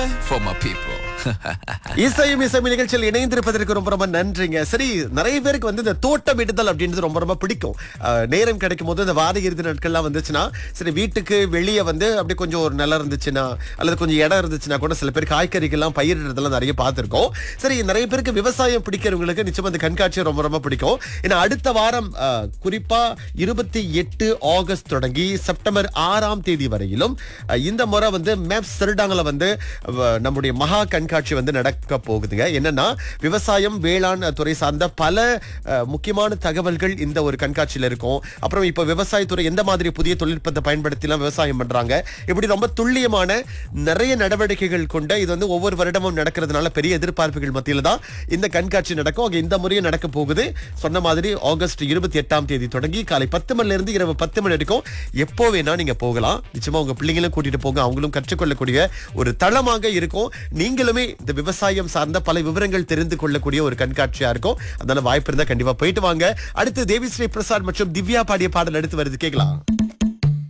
for my people. இசையும் இசையும் நிகழ்ச்சியில் இணைந்திருப்பதற்கு ரொம்ப ரொம்ப நன்றிங்க சரி நிறைய பேருக்கு வந்து இந்த தோட்டமிடுதல் அப்படின்றது ரொம்ப ரொம்ப பிடிக்கும் அஹ், நேரம் கிடைக்கும் போது இந்த வார இறுதி நாட்கள்லாம் வந்துச்சுன்னா சரி வீட்டுக்கு வெளியே வந்து அப்படி கொஞ்சம் ஒரு நிலம் இருந்துச்சுன்னா அல்லது கொஞ்சம் இடம் இருந்துச்சுன்னா கூட சில பேர் காய்கறிகள்லாம் பயிரிடுறதெல்லாம் நிறைய பார்த்துருக்கோம் சரி நிறைய பேருக்கு விவசாயம் பிடிக்கிறவங்களுக்கு நிச்சயம் அந்த கண்காட்சி ரொம்ப ரொம்ப பிடிக்கும் ஏன்னா அடுத்த வாரம் அஹ், குறிப்பா இருபத்தி எட்டு ஆகஸ்ட் தொடங்கி செப்டம்பர் ஆறாம் தேதி வரையிலும் அஹ், இந்த முறை வந்து மேப் சிறுடாங்கல வந்து அஹ், நம்முடைய மகா கண்காட்சி வந்து நடக்க போகுதுங்க என்னன்னா விவசாயம் வேளாண் துறை சார்ந்த பல அஹ், முக்கியமான தகவல்கள் இந்த ஒரு கண்காட்சியில இருக்கும் அப்புறம் இப்ப விவசாயத்துறை எந்த மாதிரி புதிய தொழில்நுட்பத்தை பயன்படுத்தி எல்லாம் விவசாயம் பண்றாங்க இப்படி ரொம்ப துல்லியமான நிறைய நடவடிக்கைகள் கொண்ட இது வந்து ஒவ்வொரு வருடமும் நடக்கிறதுனால பெரிய எதிர்பார்ப்புகள் மத்தியில தான் இந்த கண்காட்சி நடக்கும் அங்க இந்த முறையும் நடக்க போகுது சொன்ன மாதிரி ஆகஸ்ட் இருபத்தி எட்டாம் தேதி தொடங்கி காலை பத்து மணில இருந்து இரவு பத்து மணி வரைக்கும் எப்போ வேணா நீங்க போகலாம் நிச்சயமா உங்க பிள்ளைங்களும் கூட்டிட்டு போங்க அவங்களும் கற்றுக்கொள்ளக்கூடிய ஒரு தளமாக இருக்கும் நீங்களுமே இந்த விவசாயம் சார்ந்த பல விவரங்கள் தெரிந்து கொள்ளக்கூடிய ஒரு கண்காட்சியா இருக்கும் அதனால வாய்ப்பு இருந்தா கண்டிப்பா போயிட்டு வாங்க அடுத்து தேவிஸ்ரீ பிரசாத் மற்றும் திவ்யா பாடிய பாடல் அடுத்து வருது கேட்கலாம்